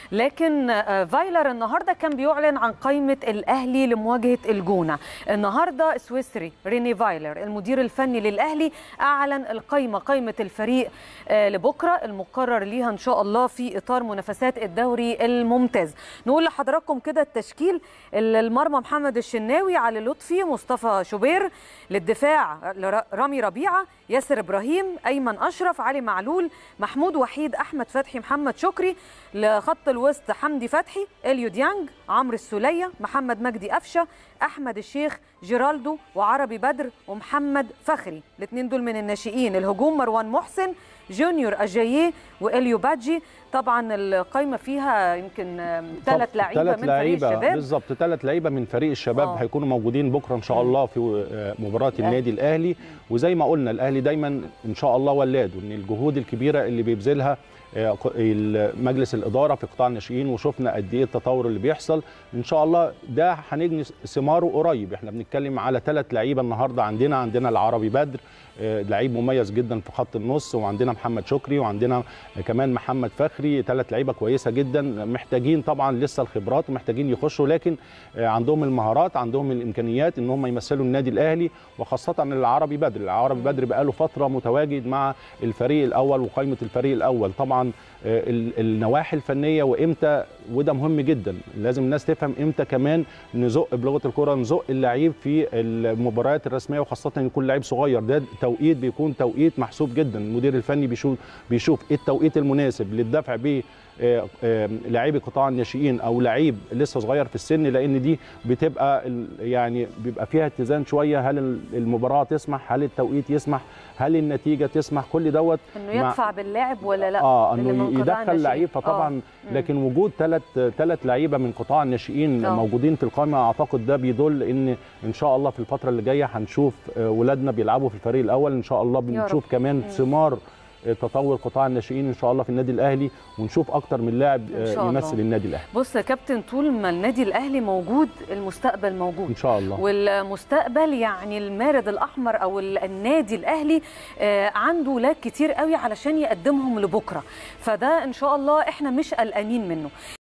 لكن آه، فايلر النهارده كان بيعلن عن قائمه الاهلي لمواجهه الجونه النهارده السويسري ريني فايلر المدير الفني للاهلي اعلن القائمه قائمه الفريق آه، لبكره المقرر ليها ان شاء الله في اطار منافسات الدوري الممتاز نقول لحضراتكم كده التشكيل المرمى محمد الشناوي علي لطفي مصطفى شوبير للدفاع لر- رامي ربيعه ياسر ابراهيم ايمن اشرف علي معلول محمود وحيد احمد فتحي محمد شكري لخط الوسط حمدي فتحي اليو ديانج عمرو السوليه محمد مجدي قفشه احمد الشيخ جيرالدو وعربي بدر ومحمد فخري الاثنين دول من الناشئين الهجوم مروان محسن جونيور اجاييه واليو بادجي طبعا القايمه فيها يمكن ثلاث لعيبه ثلاث من فريق لعيبه الشباب بالظبط ثلاث لعيبه من فريق الشباب آه. هيكونوا موجودين بكره ان شاء الله في آه، مباراه النادي الاهلي وزي ما قلنا الاهلي دايما ان شاء الله ولاده ان الجهود الكبيره اللي بيبذلها آه، ق- ال- مجلس الاداره في قطاع الناشئين وشفنا قد ايه التطور اللي بيحصل ان شاء الله ده هنجني ثماره قريب احنا بنتكلم على ثلاث لعيبه النهارده عندنا عندنا العربي بدر آه، لعيب مميز جدا في خط النص وعندنا محمد شكري وعندنا كمان محمد فخري ثلاث لعيبه كويسه جدا محتاجين طبعا لسه الخبرات ومحتاجين يخشوا لكن آه، عندهم المهارات عندهم الامكانيات ان هم يمثلوا النادي الاهلي وخاصه العربي بدر العربي بدر بقاله فتره متواجد مع الفريق الاول وقائمه الفريق الاول طبعا آه، ال- النواحي الفنيه وامتى وده مهم جدا لازم الناس تفهم امتى كمان نزق بلغه الكره نزق اللعيب في المباريات الرسميه وخاصه ان يكون لعيب صغير ده توقيت بيكون توقيت محسوب جدا المدير الفني بيشوف بيشوف ايه التوقيت المناسب للدفع ب آه، آه، لاعبي قطاع الناشئين او لعيب لسه صغير في السن لان دي بتبقى ال- يعني بيبقى فيها اتزان شويه هل ال- المباراه تسمح هل التوقيت يسمح هل النتيجه تسمح كل دوت انه مع- يدفع باللاعب ولا لا اه اللي من انه قطاع يدخل الناشئين. لعيب فطبعا آه. لكن وجود ثلاث ثلاث لعيبه من قطاع الناشئين آه. موجودين في القائمه اعتقد ده بيدل ان ان شاء الله في الفتره اللي جايه هنشوف آه، ولادنا بيلعبوا في الفريق الاول ان شاء الله يا بنشوف رب. كمان مم. ثمار آه، تطور قطاع الناشئين ان شاء الله في النادي الاهلي ونشوف اكتر من لاعب إن آه، شاء الله. يمثل النادي الاهلي بص يا كابتن طول ما النادي الاهلي موجود المستقبل موجود ان شاء الله والمستقبل يعني المارد الاحمر او ال- النادي الاهلي آه، عنده ولاد كتير قوي علشان يقدمهم لبكره فده ان شاء الله احنا مش قلقانين منه